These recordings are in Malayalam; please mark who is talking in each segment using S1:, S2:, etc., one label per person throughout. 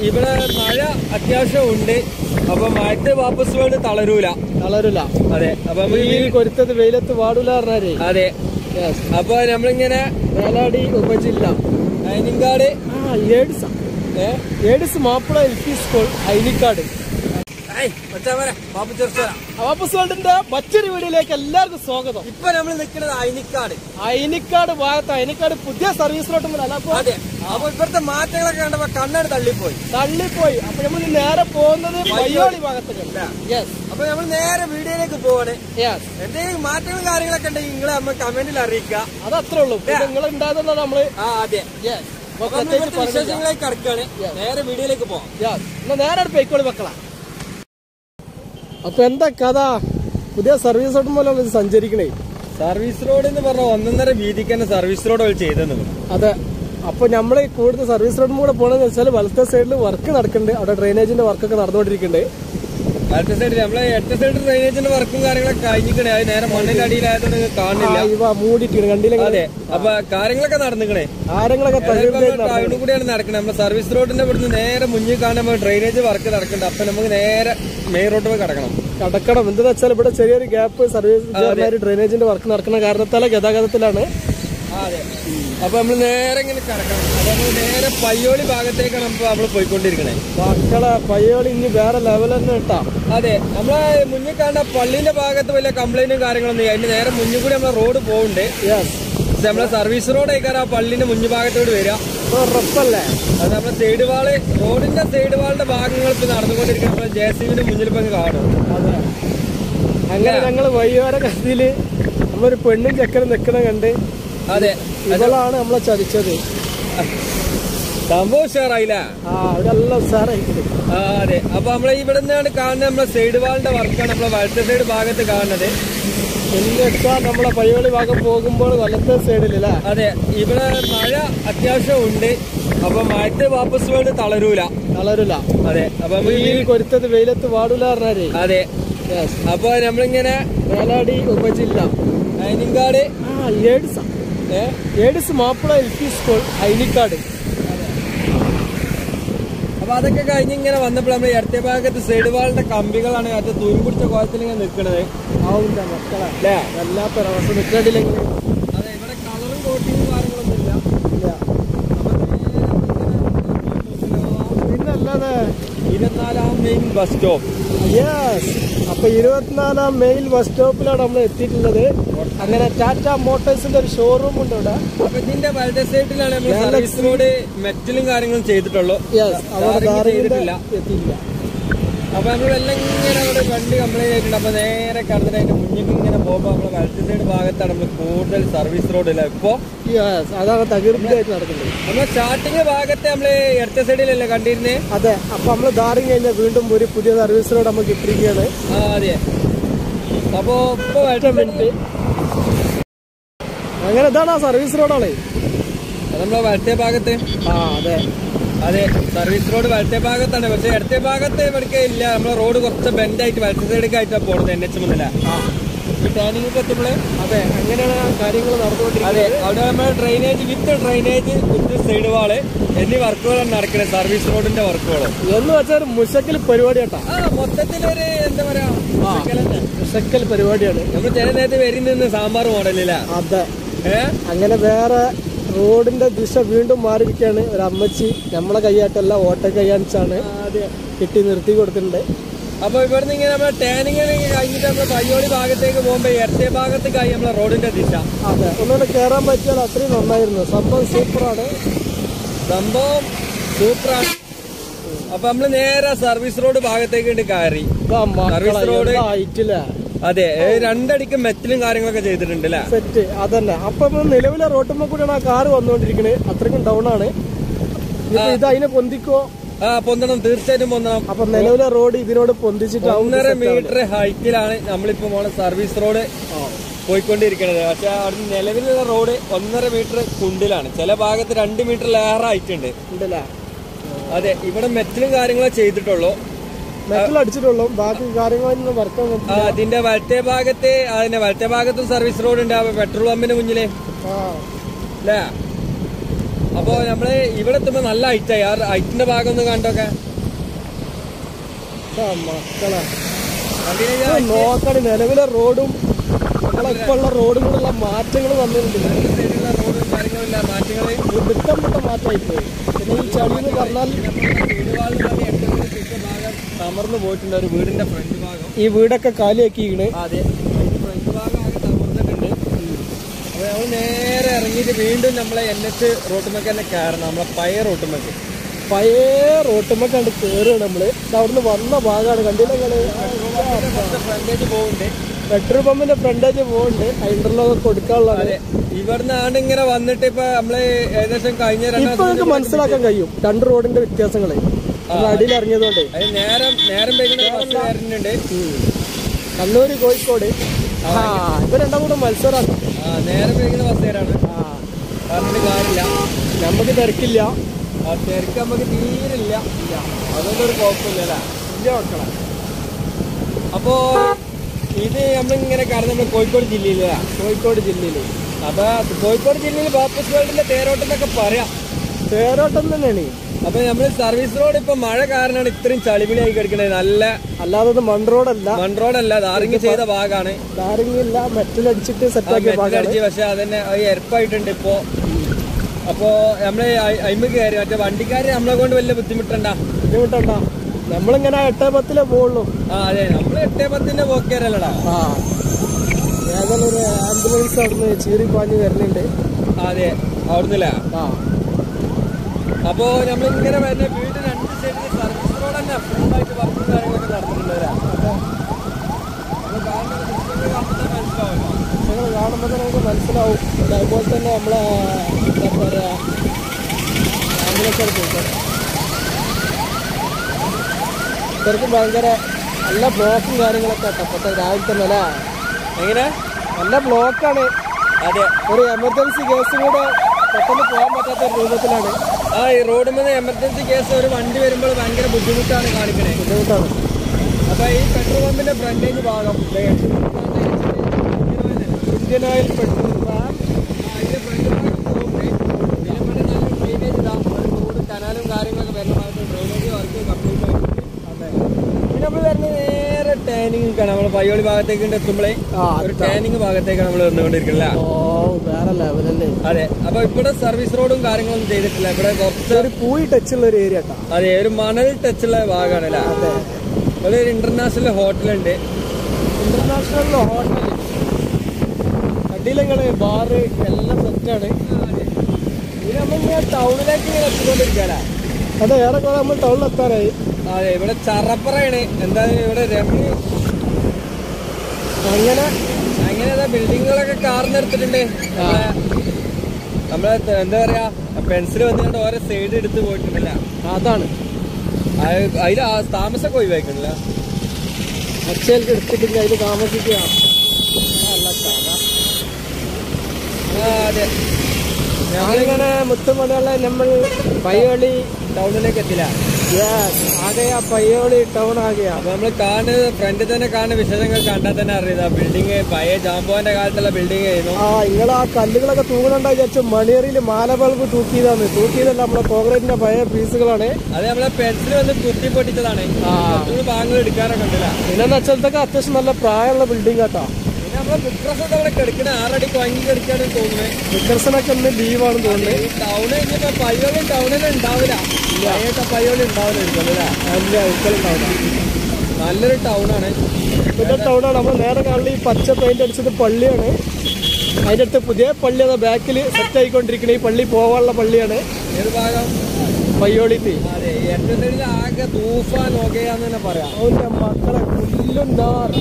S1: ഇവിടെ മഴ അത്യാവശ്യം ഉണ്ട് അപ്പൊ മഴത്ത് വാപ്പസ് വേൾഡ് തളരൂല
S2: തളരില്ല
S1: അതെ അപ്പൊ നമുക്ക് ഈ
S2: ഈ കൊരുത്തത് വെയിലത്ത് പാടില്ല പറഞ്ഞാലേ
S1: അതെ
S2: യെസ്
S1: അപ്പൊ നമ്മളിങ്ങനെ
S2: മേലാടി ഉപജില്ല
S1: അയനിങ്കാട്
S2: ആ ഏഡ്സ് ഏഡ്സ് Mappila L P school Ayanikkad വാപ്പസ് വേൾഡിന്റെ മറ്റൊരു വീഡിയോയിലേക്ക് എല്ലാവർക്കും സ്വാഗതം
S1: ഇപ്പൊ നമ്മൾ നിൽക്കുന്നത് അയനിക്കാട്
S2: അയിനിക്കാട് ഭാഗത്ത് അയിനിക്കാട് പുതിയ സർവീസ് റോഡ് മുതൽ അപ്പൊ
S1: അതെ അപ്പൊ ഇപ്പോഴത്തെ മാറ്റങ്ങളൊക്കെ കണ്ടപ്പോ കണ്ണാട് തള്ളിപ്പോയി
S2: തള്ളിപ്പോയി അപ്പൊ നമ്മൾ നേരെ പോകുന്നത് പയ്യോളി ഭാഗത്തേക്ക് യെസ്
S1: അപ്പൊ നമ്മൾ നേരെ വീഡിയോയിലേക്ക് പോവാണ്
S2: യെസ്
S1: എന്തെങ്കിലും മാറ്റങ്ങളും കാര്യങ്ങളൊക്കെ ഉണ്ടെങ്കിൽ നിങ്ങളെ നമ്മൾ കമന്റിൽ അറിയിക്കുക
S2: അത് അത്രേ ഉള്ളൂ പിന്നെ നിങ്ങൾ ഉണ്ടായതുകൊണ്ടാണ് നമ്മള്
S1: ആ അതെ
S2: യെസ്
S1: അപ്പൊ നമ്മൾ ഇവിടുത്തെ വിശേഷങ്ങളിലേക്ക് കടക്കാണ് നേരെ വീഡിയോയിലേക്ക് പോവാം
S2: എന്നാ നേരെ പേക്കോളി വെക്കളാ അപ്പൊ എന്താ കഥ പുതിയ സർവീസ് റോഡ് മൂലം ഇത് സഞ്ചരിക്കണേ
S1: സർവീസ് റോഡ് എന്ന് പറഞ്ഞ ഒന്നൊന്നര വീതിക്ക് തന്നെ സർവീസ് റോഡ് അവർ ചെയ്തെന്ന്
S2: അതെ അപ്പൊ നമ്മൾ കൂടുതൽ സർവീസ് റോഡും കൂടെ പോണെന്ന് വെച്ചാൽ വലത്തെ സൈഡിൽ വർക്ക് നടക്കുന്നുണ്ട് അവിടെ ഡ്രെയിനേജിന്റെ വർക്കൊക്കെ നടന്നുകൊണ്ടിരിക്കുന്നുണ്ട്
S1: വലത്തെ സൈഡിൽ നമ്മളെ എട്ട് സൈഡ് ഡ്രൈനേജിന്റെ വർക്കും കാര്യങ്ങളൊക്കെ കഴിഞ്ഞിക്കണേ അത് നേരെ മണ്ണിന്റെ അടിയിലായതുകൊണ്ട് നിങ്ങൾക്ക് കാണില്ല
S2: ഇവ മൂടിയിട്ടുണ്ട് കണ്ടില്ലെങ്കിൽ
S1: അതെ അപ്പൊ കാര്യങ്ങളൊക്കെ നടന്നിക്കണേ
S2: ആരങ്ങളൊക്കെ തകർന്ന്
S1: ടൗണിൽ കൂടിയാണ് നടക്കുന്നത് നമ്മുടെ സർവീസ് റോഡിന്റെ ഇവിടുന്ന് നേരെ മുന്നിൽ കാണുമ്പോൾ ഡ്രൈനേജ് വർക്ക് നടക്കുന്നുണ്ട് അപ്പൊ നമുക്ക് നേരെ മെയിൻ റോഡ് പോയി കിടക്കണം
S2: കടക്കണം എന്താ വെച്ചാൽ ഇവിടെ ചെറിയൊരു ഗ്യാപ്പ് സർവീസ് ഡ്രെയിനേജിന്റെ വർക്ക് നടക്കുന്ന കാരണത്താല ഗതാഗതത്തിലാണ്
S1: അതെ അപ്പൊ നമ്മൾ നേരെ ഇങ്ങനെ കിടക്കണം അപ്പൊ നമ്മൾ നേരെ പയ്യോളി ഭാഗത്തേക്കാണ് നമ്മൾ നമ്മൾ പോയിക്കൊണ്ടിരിക്കണേ
S2: മക്കളെ പയ്യോളി ഇനി വേറെ ലെവൽ തന്നെ ഇട്ടാ
S1: അതെ നമ്മളെ മുന്നിൽ കാണുന്ന പള്ളിന്റെ ഭാഗത്ത് വലിയ കംപ്ലൈന്റും കാര്യങ്ങളൊന്നും ഇല്ല. അതിന്റെ നേരെ മുന്നിൽ കൂടി നമ്മളെ റോഡ് പോകുന്നുണ്ട്
S2: യെസ്
S1: പക്ഷെ നമ്മളെ സർവീസ് റോഡ് ആയിക്കാരം ആ പള്ളിന്റെ മുന്നിൽ ഭാഗത്തോട് വരിക
S2: റപ്പല്ലേ
S1: അത് നമ്മളെ സൈഡ് വാള് റോഡിന്റെ സൈഡ് വാളിന്റെ ഭാഗങ്ങൾ ഇപ്പൊ നടന്നുകൊണ്ടിരിക്കുന്ന നമ്മളെ ജെ സി ബിന്റെ മുന്നിൽ ഇപ്പൊ അങ്ങ് കാണും
S2: അതെ അങ്ങനെ ഞങ്ങൾ വയ്യോര കഥയില് നമ്മളൊരു പെണ്ണും ചെക്കനും നിക്കണ കണ്ട്
S1: അതെ
S2: ഇവളാണ് നമ്മളെ ചതിച്ചത്
S1: സംഭവം ഉഷാറായില്ല
S2: ആ അവരെല്ലാം സാറായിരിക്കും
S1: ആ അതെ അപ്പൊ നമ്മളെ ഇവിടെ നിന്നാണ് കാണുന്നത് നമ്മളെ സൈഡ് വാളിന്റെ വർക്കാണ് നമ്മളെ വലത്തെ സൈഡ് ഭാഗത്ത് കാണുന്നത്
S2: എന്നിട്ടാ നമ്മളെ പയ്യോളി ഭാഗം പോകുമ്പോൾ വലത്തെ സൈഡിലല്ലേ
S1: അതെ ഇവിടെ മഴ അത്യാവശ്യം ഉണ്ട് അപ്പൊ മഴത്ത് വാപ്പസ് വേൾഡ് തളരൂല
S2: തളരില്ല
S1: അതെ അപ്പൊ നമുക്ക്
S2: ഈ കൊരുത്തത് വെയിലത്ത് പാടില്ല പറഞ്ഞാലേ
S1: അതെ
S2: യെസ്
S1: അപ്പൊ നമ്മളിങ്ങനെ
S2: മേലാടി ഉപജില്ല
S1: അയനിങ്കാട്
S2: ആ ഏഡ്സ് ഏഡ്സ് Mappila L P school Ayanikkad
S1: അപ്പൊ അതൊക്കെ കഴിഞ്ഞ് ഇങ്ങനെ വന്നപ്പോൾ നമ്മൾ ഇടത്തെ ഭാഗത്ത് സൈഡ് വാളിന്റെ കമ്പികളാണ് അത് തൂരി പിടിച്ച കോലത്തിൽ ഇങ്ങനെ നിൽക്കുന്നത്
S2: ആവില്ല മക്കളെ
S1: അല്ലേ
S2: വല്ലാത്തൊരവസ്ഥ നിൽക്കണ്ടില്ലെങ്കിൽ
S1: അതെ ഇവിടെ കളറും കോട്ടിങ്ങും കാര്യങ്ങളൊന്നും ഇല്ല
S2: പിന്നെ അല്ലാതെ
S1: ഇരുപത്തിനാലാം മെയിൻ ബസ് സ്റ്റോപ്പ്
S2: യെസ് അപ്പൊ ഇരുപത്തിനാലാം മെയിൽ ബസ് സ്റ്റോപ്പിലാണ് നമ്മൾ എത്തിയിട്ടുള്ളത് അങ്ങനെ ടാറ്റ മോട്ടോഴ്സിന്റെ ഒരു ഷോറൂം ഉണ്ട് ഇവിടെ
S1: അപ്പൊ ഇതിന്റെ വലത്തെ സൈഡിലാണ് നമ്മൾ സർവീസ് റോഡ് മെറ്റലും കാര്യങ്ങളും ചെയ്തിട്ടുള്ളൂ
S2: യെസ് അവിടെ
S1: ടാറിങ്
S2: ധാരയുടെ
S1: ചെയ്തിട്ടില്ല
S2: എത്തിയില്ല
S1: അപ്പൊ നമ്മൾ എല്ലാം ഇങ്ങനെ അവിടെ വണ്ടി കംപ്ലൈന്റ് ആയിട്ടുണ്ട് അപ്പൊ നേരെ കടന്നിട്ട് അതിന്റെ മുന്നിൽ ഇങ്ങനെ പോകുമ്പോ നമ്മള് വലത്തെ സൈഡ് ഭാഗത്താണ് നമ്മൾ കൂടുതൽ സർവീസ് റോഡില്ല ഇപ്പൊ
S2: യെസ് അതാണ് തകൃതിയായിട്ട് നടക്കുന്നത്
S1: നമ്മൾ സ്റ്റാർട്ടിങ് ഭാഗത്ത് നമ്മള് ഇടത്തെ സൈഡിലല്ലേ കണ്ടിരുന്നേ
S2: അതെ അപ്പൊ നമ്മൾ ധാരം കഴിഞ്ഞാൽ വീണ്ടും ഒരു പുതിയ സർവീസ് റോഡ് നമുക്ക് ഇട്ടിരിക്കുകയാണ്
S1: ആ അതെ അപ്പൊ ഇപ്പൊ വലത്തെ
S2: മിനിറ്റ് അങ്ങനെ ഇതാണ് ആ സർവീസ് റോഡാണ്
S1: അത് നമ്മളെ വലത്തെ ഭാഗത്ത്
S2: ആ അതെ
S1: അതെ സർവീസ് റോഡ് വലത്തെ ഭാഗത്താണ് പക്ഷെ ഇടത്തെ ഭാഗത്ത് ഇവിടേക്ക് ഇല്ല നമ്മളെ റോഡ് കുറച്ച് ബെൻഡായിട്ട് വലത്തെ സൈഡിലേക്ക് ആയിട്ടാണ് പോണത് എൻ എച്ച് മുതല ഈ ടേണിംഗ് ഒക്കെ എത്തുമ്പോഴേ
S2: അതെ അങ്ങനെയാണ് ആ കാര്യങ്ങൾ നടന്നുകൊണ്ടിരിക്കുന്നത്
S1: അതെ അവിടെ നമ്മൾ drainage with drainage with side wall എന്നീ വർക്കുകളാണ് നടക്കുന്നത് സർവീസ് റോഡിന്റെ വർക്കുകൾ
S2: എന്ന് വെച്ചാൽ ഒരു മുഷക്കൽ പരിപാടി കേട്ടാ
S1: ആ മൊത്തത്തിലൊരു എന്താ പറയാ
S2: മുഷക്കൽ പരിപാടിയാണ്
S1: നമ്മൾ ചില നേരത്തെ വരുന്ന സാമ്പാർ മോഡലില്ല
S2: അതെ
S1: ഏഹ്
S2: അങ്ങനെ വേറെ റോഡിന്റെ ദിശ വീണ്ടും മാറിയിരിക്കുകയാണ് ഒരു അമ്മച്ചി നമ്മളെ കൈയായിട്ടല്ല ഓട്ട കൈയാണിച്ചാണ് കിട്ടി നിർത്തി കൊടുത്തിട്ടുണ്ട്
S1: അപ്പൊ ഇവിടുന്ന് ഇങ്ങനെ നമ്മളെ ടേണിംഗ് കഴിഞ്ഞിട്ട് നമ്മൾ പയ്യോളി ഭാഗത്തേക്ക് പോകുമ്പോ ഇടത്തെ ഭാഗത്തേക്കായി നമ്മളെ റോഡിന്റെ ദിശ
S2: അതെ ഒന്നുകൂടെ കയറാൻ പറ്റിയാൽ അത്രയും നന്നായിരുന്നു സംഭവം സൂപ്പറാണ്
S1: സംഭവം സൂപ്പറാണ് അപ്പൊ നമ്മള് നേരെ സർവീസ് റോഡ് ഭാഗത്തേക്ക് ഇങ്ങട് കയറി
S2: ഇതാ
S1: സർവീസ് റോഡ്
S2: ഹൈറ്റില്ല
S1: അതെ ഏ, രണ്ടടിക്ക് മെറ്റലും കാര്യങ്ങളൊക്കെ ചെയ്തിട്ടുണ്ട് അല്ലേ
S2: സെറ്റ് അതന്നെ അപ്പൊ നമ്മള് നിലവിലെ റോട്ടുമ്പോ കൂടെയാണ് ആ കാറ് വന്നുകൊണ്ടിരിക്കുന്നത് അത്രയ്ക്കും ഡൗൺ ആണ് ഇപ്പൊ ഇത് അതിനെ പൊന്തിക്കോ
S1: ആ പൊന്തണം തീർച്ചയായിട്ടും പൊന്തണം
S2: അപ്പൊ നിലവിലെ റോഡ് ഇതിനോട് പൊന്തിച്ചിട്ടാവും
S1: ഒന്നര മീറ്റർ ഹൈറ്റിലാണ് നമ്മളിപ്പോ പോണ സർവീസ് റോഡ് പോയിക്കൊണ്ടിരിക്കുന്നത് പക്ഷെ അവിടെ നിലവിലുള്ള റോഡ് ഒന്നര മീറ്റർ കുണ്ടിലാണ് ചില ഭാഗത്ത് രണ്ട് മീറ്റർ ലേറെ ആയിട്ടുണ്ട്
S2: ഉണ്ടല്ലേ
S1: അതെ ഇവിടെ മെറ്റലും കാര്യങ്ങളും ചെയ്തിട്ടുള്ളൂ
S2: മെറ്റൽ അടിച്ചിട്ടുള്ളൂ ബാക്കി കാര്യങ്ങളൊന്നും വർക്കാൻ
S1: ആ, അതിന്റെ വലത്തെ ഭാഗത്ത് അതിന്റെ വലത്തെ ഭാഗത്തും സർവീസ് റോഡ് ഉണ്ട് ആ പെട്രോൾ പമ്പിന് മുന്നില്
S2: ആ
S1: അല്ലേ അപ്പൊ നമ്മള് ഇവിടെ എത്തുമ്പോ നല്ല ഹൈറ്റായി ആ ഹൈറ്റിന്റെ ഭാഗം ഒന്ന് കണ്ടോക്കെ
S2: ആ, മക്കളെ
S1: കണ്ടിന്യൂ
S2: ഇത് നോക്കണ നിലവിലെ റോഡും നമ്മളിപ്പോ ഉള്ള റോഡുകളുള്ള മാറ്റങ്ങൾ വന്നിട്ടുണ്ട്
S1: സൈഡിലുള്ള റോഡും കാര്യങ്ങളില്ല മാറ്റങ്ങള്
S2: വിട്ടം വിട്ട മാറ്റമായി പോയി പിന്നെ ഈ ചളി എന്ന് പറഞ്ഞാൽ
S1: വീടുവാളിൽ തന്നെ ഏറ്റവും കൂടുതൽ ചുറ്റ ഭാഗം തമർന്നു പോയിട്ടുണ്ട് ഒരു വീടിന്റെ ഫ്രണ്ട് ഭാഗം
S2: ഈ വീടൊക്കെ കാലിയാക്കിയാണ്
S1: അതെ ഫ്രണ്ട് ഭാഗം ആകെ തമർന്നിട്ടുണ്ട് അപ്പൊ നമ്മൾ നേരെ ഇറങ്ങിയിട്ട് വീണ്ടും നമ്മളെ എൻ എച്ച് റോട്ടുമൊക്കെ തന്നെ കയറണം നമ്മളെ പഴയ റോട്ടുമൊക്കെ
S2: പഴയ റോട്ടുമ്മ കണ്ട് കയറുകയാണ് നമ്മള് ഇത് അവിടുന്ന് വന്ന ഭാഗമാണ് കണ്ടില്ല നിങ്ങള്
S1: ഫ്രണ്ടേജ് പോകുന്നുണ്ട്
S2: പെട്രോൾ പമ്പിന്റെ ഫ്രണ്ടേജ് പോകുന്നുണ്ട് ഇന്റർലോക്ക് കൊടുക്കാനുള്ളതാണ്
S1: അതെ ഇവിടുന്നാണ് ഇങ്ങനെ വന്നിട്ട് ഇപ്പൊ നമ്മള് ഏകദേശം കഴിഞ്ഞ
S2: ഇപ്പൊ
S1: രണ്ടാം
S2: നമുക്ക് മനസ്സിലാക്കാൻ കഴിയും രണ്ട് റോഡിന്റെ വ്യത്യാസങ്ങള് നമ്മൾ അടിയിൽ ഇറങ്ങിയതുകൊണ്ട്
S1: അത് നേരം നേരം വൈകുന്ന ബസ് വരുന്നുണ്ട്
S2: കണ്ണൂര് കോഴിക്കോട് ആ ഇപ്പൊ രണ്ടാം കൂടെ മത്സരമാണ്
S1: ആ നേരം വൈകുന്ന ബസ് വരാണ്
S2: ആ
S1: പറഞ്ഞിട്ട് കാര്യമില്ല
S2: നമുക്ക് തിരക്കില്ല
S1: ആ തിരക്ക് നമുക്ക് തീരില്ല അതൊന്നും ഒരു കുഴപ്പമില്ല
S2: ഇല്ല മക്കളെ
S1: അപ്പോ ഇത് നമ്മളിങ്ങനെ കടന്ന് നമ്മുടെ കോഴിക്കോട് ജില്ലയിലാ
S2: കോഴിക്കോട് ജില്ലയില്
S1: അപ്പൊ കോഴിക്കോട് ജില്ലയിൽ ബാപ്പസ് വേൾഡിന്റെ തേരോട്ടം എന്നൊക്കെ പറയാം
S2: തേരോട്ടം തന്നെയാണ്
S1: അപ്പൊ നമ്മൾ സർവീസ് റോഡ് ഇപ്പൊ മഴ കാരണമാണ് ഇത്രയും ചളിപിളിയായി കിടക്കുന്നത് നല്ല
S2: അല്ലാതെ ഇത് മൺ റോഡല്ല
S1: മൺ റോഡല്ല ധാറിങ് ചെയ്ത ഭാഗമാണ്
S2: ധാരിങ്ങില്ല മെറ്റലടിച്ചിട്ട് സെറ്റാക്കിയ ഭാഗമാണ്
S1: മെറ്റലടിച്ച് പക്ഷെ അതന്നെ അത് എരപ്പായിട്ടുണ്ട് ഇപ്പോ അപ്പോ നമ്മള് അയിമ കയറി മറ്റേ വണ്ടിക്കാര് നമ്മളെ കൊണ്ട് വലിയ ബുദ്ധിമുട്ടണ്ട
S2: ബുദ്ധിമുട്ടണ്ട നമ്മളിങ്ങനെ എട്ടേ പത്തിലേ പോവുള്ളൂ
S1: ആ അതെ നമ്മള് എട്ടേ പത്തിന്റെ പോക്കേരല്ലടാ
S2: ആ ഏതായാലും ഒരു ആംബുലൻസ് അവിടുന്ന് ചീറി പാഞ്ഞ് വരുന്നുണ്ട്
S1: അതെ അവിടുന്നല്ലേ
S2: ആ
S1: അപ്പോ നമ്മൾ ഇങ്ങനെ വരുന്ന വീട് രണ്ട് സൈഡിൽ സർവീസ് റോഡ് തന്നെ ഫുള്ളായിട്ട് വർക്കും കാര്യങ്ങളൊക്കെ നടത്തുന്നുണ്ടല്ലേ
S2: നിങ്ങൾ കാണുമ്പോൾ തന്നെ നമുക്ക് മനസ്സിലാവും പിന്നെ അതുപോലെ തന്നെ നമ്മളെ എന്താ പറയാ ആംബുലൻസ് എടുക്കും ഇവർക്ക് ഭയങ്കര നല്ല ബ്ലോക്കും കാര്യങ്ങളൊക്കെ കേട്ടോ അപ്പോഴത്തെ രാവിലെ തന്നെ അല്ലേ
S1: എങ്ങനെ
S2: നല്ല ബ്ലോക്കാണ്
S1: അതെ
S2: ഒരു എമർജൻസി കേസ് കൂടെ പെട്ടെന്ന് പോകാൻ പറ്റാത്ത ഒരു രൂപത്തിലാണ്
S1: ആ ഈ റോഡിൽ നിന്ന് എമർജൻസി കേസ് ഒരു വണ്ടി വരുമ്പോൾ ഭയങ്കര ബുദ്ധിമുട്ടാണ് കാണിക്കണേ
S2: ബുദ്ധിമുട്ടാണ്
S1: അപ്പൊ ഈ പെട്രോൾ പമ്പിന്റെ ഫ്രണ്ടേജ് ഭാഗം ദേ,
S2: ഇന്ത്യൻ ഓയിൽ പെട്രോൾ
S1: ആ, ഇതിന്റെ front ഭാഗം പോകുമ്പേ ഇതിനെപ്പറ്റി നല്ലൊരു drainage ഇതാ. ഒരു road, കനാലും കാര്യങ്ങളൊക്കെ വരുന്ന ഭാഗത്ത് drainage work complete ആയിട്ടുണ്ട്. പിന്നെ നമ്മൾ വരുന്നത് നേരെ ടാനിങ് നമ്മൾ പയ്യോളി ഭാഗത്തേക്ക് എത്തുമ്പോഴേ
S2: ആ
S1: ഒരു ടാനിങ് ഭാഗത്തേക്കാണ് നമ്മൾ വന്നുകൊണ്ടിരിക്കുന്നത്
S2: ഓ വേറെ ലെവലല്ലേ
S1: അതെ അപ്പൊ ഇവിടെ സർവീസ് റോഡും കാര്യങ്ങളൊന്നും ചെയ്തിട്ടില്ല ഇവിടെ കുറച്ച്
S2: ഒരു പൂയി ടച്ചുള്ള ഒരു ഏരിയ കേട്ടോ
S1: അതെ ഒരു മണൽ ടച്ചുള്ള ഭാഗമാണ് അല്ലേ
S2: അതെ
S1: ഇവിടെ ഒരു ഇന്റർനാഷണൽ ഹോട്ടലുണ്ട്
S2: ഇന്റർനാഷണൽ ഹോട്ടൽ അടിയിലങ്ങള് ബാറ് എല്ലാം സെറ്റാണ്
S1: ഇത് നമ്മളിങ്ങനെ ടൗണിലേക്ക് ഇങ്ങനെ എത്തിക്കൊണ്ടിരിക്കാനാ
S2: അതെ ഏറെക്കുറെ നമ്മൾ ടൗണിൽ എത്താനായി
S1: അതെ ഇവിടെ ചറപ്പറയാണ് എന്താ ഇവിടെ രമണി
S2: അങ്ങനെ
S1: അങ്ങനെ ബിൽഡിങ്ങുകളൊക്കെ കാർന്നെടുത്തിട്ടുണ്ട് നമ്മളെ നമ്മളെ ത- എന്താ പറയാ പെൻസിൽ വന്നുകൊണ്ട് ഓരോ സൈഡ് എടുത്ത് പോയിട്ടുണ്ടല്ല
S2: അതാണ്
S1: അതിൽ താമസമൊക്കെ ഒഴിവാക്കണില്ല
S2: അച്ഛൽക്ക് എടുത്തിട്ടില്ല അതിൽ താമസിക്കുക നല്ല കഥ.
S1: ആ അതെ
S2: ഞങ്ങളിങ്ങനെ മുത്തുമണിയുള്ള നമ്മൾ പയ്യോളി
S1: ടൗണിലേക്ക് എത്തില്ല
S2: യെസ് ആകെ ആ പയ്യോളി ടൗൺ ആകെയാ
S1: അപ്പൊ നമ്മൾ കാണുന്നത് ഫ്രണ്ടിൽ തന്നെ കാണുന്ന വിശേഷങ്ങൾ കണ്ടാൽ തന്നെ അറിയാം ബിൽഡിങ് പഴയ ജാമ്പോന്റെ കാലത്തുള്ള ബിൽഡിംഗ് ആയിരുന്നു
S2: ആ നിങ്ങൾ ആ കല്ലുകളൊക്കെ തൂങ്ങണുണ്ടോ വിചാരിച്ചു മണിയറിയിൽ മാല ബൾബ് തൂക്കിയതാണ് തൂക്കിയതല്ല നമ്മുടെ കോൺക്രീറ്റിന്റെ പഴയ പീസുകളാണ്
S1: അത് നമ്മളെ പെൻസിൽ വന്ന് കുത്തി പൊട്ടിച്ചതാണ്
S2: ആ.
S1: കുറച്ചുകൂടി ഭാഗങ്ങൾ എടുക്കാനൊക്കെ ഉണ്ടല്ല
S2: പിന്നെ വെച്ചാലത്തൊക്കെ അത്യാവശ്യം നല്ല പ്രായമുള്ള ബിൽഡിംഗ് കേട്ടോ
S1: പിന്നെ നമ്മളെ ബുക്രസ് ഒക്കെ അവിടെ കിടക്കണ ആറടിക്ക് വാങ്ങി കിടക്കാണെന്ന് തോന്നുന്നത്
S2: വിക്കർസനൊക്കെ ഇന്ന് ലീവാണെന്ന് തോന്നുന്നത്
S1: ഈ ടൗണ് ഇനിയിപ്പോ പയ്യോളി ടൗണിൽ ഉണ്ടാവില്ല പഴയ പയ്യോളി ഉണ്ടാവില്ല അല്ലേ
S2: അല്ല ഒരിക്കലുണ്ടാവില്ല
S1: നല്ലൊരു ടൗണാണ്
S2: പിന്നെ ടൗണാണ് നമ്മൾ നേരെ കാണുന്ന ഈ പച്ച പെയിന്റ് അടിച്ചത് പള്ളിയാണ് അതിൻ്റെ അടുത്ത് പുതിയ പള്ളി അതാ ബാക്കിൽ സെറ്റ് ആയിക്കൊണ്ടിരിക്കുന്നത് ഈ പള്ളി പോവാനുള്ള പള്ളിയാണ്
S1: ഏത് ഭാഗം
S2: പയ്യോളിത്തി
S1: അതെ ഏറ്റവും സൈഡിൽ ആകെ തൂഫാൻ ഓകയാന്ന് തന്നെ പറയാം
S2: അവന്റെ മക്കളെ പുല്ലുണ്ടാർ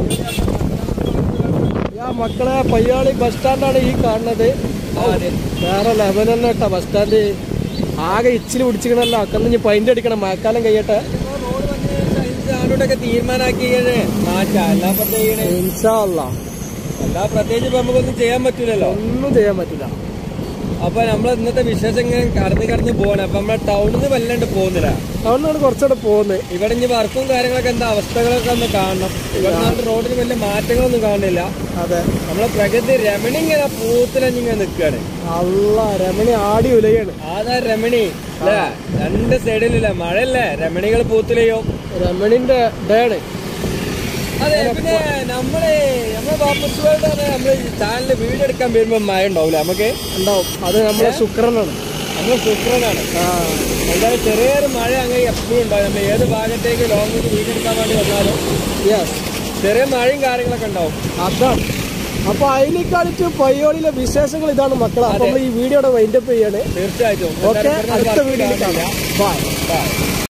S2: ആ മക്കളെ പയ്യാളി ബസ് സ്റ്റാൻഡാണ് ഈ കാണുന്നത്
S1: ആ, അതെ
S2: വേറെ ലെവൽ തന്നെ കേട്ടോ ബസ് സ്റ്റാൻഡ് ആകെ ഇച്ചിരി പിടിച്ചിക്കണല്ലോ അക്കന്ന് ഇനി പൈൻ്റ് അടിക്കണം മഴക്കാലം കഴിയട്ടെ
S1: റോഡ് വന്ന് ആണ്ടോട്ടൊക്കെ തീരുമാനാക്കി മാറ്റാം എല്ലാ പ്രത്യേക
S2: ഇൻഷാ അല്ലാ
S1: എല്ലാ പ്രത്യേകിച്ച് ഇപ്പൊ നമുക്കൊന്നും ചെയ്യാൻ പറ്റൂലല്ലോ
S2: ഒന്നും ചെയ്യാൻ പറ്റില്ല
S1: അപ്പൊ നമ്മൾ ഇന്നത്തെ വിശേഷം ഇങ്ങനെ കടന്ന് കടന്ന് പോകണം അപ്പൊ നമ്മളെ ടൗണിൽ നിന്ന് വല്ലാണ്ട് പോകുന്നില്ല
S2: അതുകൊണ്ടാണ് കുറച്ചുകൂടെ പോകുന്നത്
S1: ഇവിടെ ഇനി വർക്കും കാര്യങ്ങളൊക്കെ എന്താ അവസ്ഥകളൊക്കെ ഒന്ന് കാണണം ഇവിടെ നാട്ടിൽ റോഡിന് വലിയ മാറ്റങ്ങളൊന്നും കാണുന്നില്ല
S2: അതെ
S1: നമ്മളെ പ്രകൃതി രമണി ഇങ്ങനെ പൂത്തിലഞ്ഞിങ്ങനെ നിൽക്കുകയാണ്
S2: അല്ല രമണി ആടി ഉലയാണ്
S1: ആധാ രമണി അല്ലേ രണ്ട് സൈഡിലില്ല മഴയല്ലേ രമണികൾ പൂത്തിലയോ
S2: രമണിന്റെ ഡേണ്
S1: അതെ പിന്നെ നമ്മളെ നമ്മളെ ബാപ്പസുകളുടെ നമ്മള് ചാനലിൽ വീഡിയോ എടുക്കാൻ വരുമ്പോ മഴ ഉണ്ടാവില്ല നമുക്ക്
S2: ഉണ്ടാവും അത് നമ്മളെ ശുക്രനാണ്
S1: നമ്മൾ ശുക്രനാണ്
S2: ആ
S1: എന്തായാലും ചെറിയൊരു മഴ അങ്ങനെ എപ്പോഴും ഉണ്ടാവും നമ്മൾ ഏത് ഭാഗത്തേക്ക് ലോങ്ങിലേക്ക് വീഡിയോ എടുക്കാൻ വേണ്ടി വന്നാലും
S2: യെസ്
S1: ചെറിയ മഴയും കാര്യങ്ങളൊക്കെ ഉണ്ടാവും
S2: അതാണ് അപ്പൊ അതിനേക്കാളിച്ച് പയ്യോളിലെ വിശേഷങ്ങൾ ഇതാണ് മക്കളെ അപ്പൊ നമ്മൾ ഈ വീഡിയോയുടെ വൈൻഡപ്പ് ചെയ്യാണ്
S1: തീർച്ചയായിട്ടും
S2: ഓക്കെ
S1: എന്തായാലും ഇവിടുന്ന്
S2: അടുത്ത
S1: work
S2: വീഡിയോയിൽ
S1: കാണാനില്ല.
S2: കാണാം ബൈ
S1: Bye.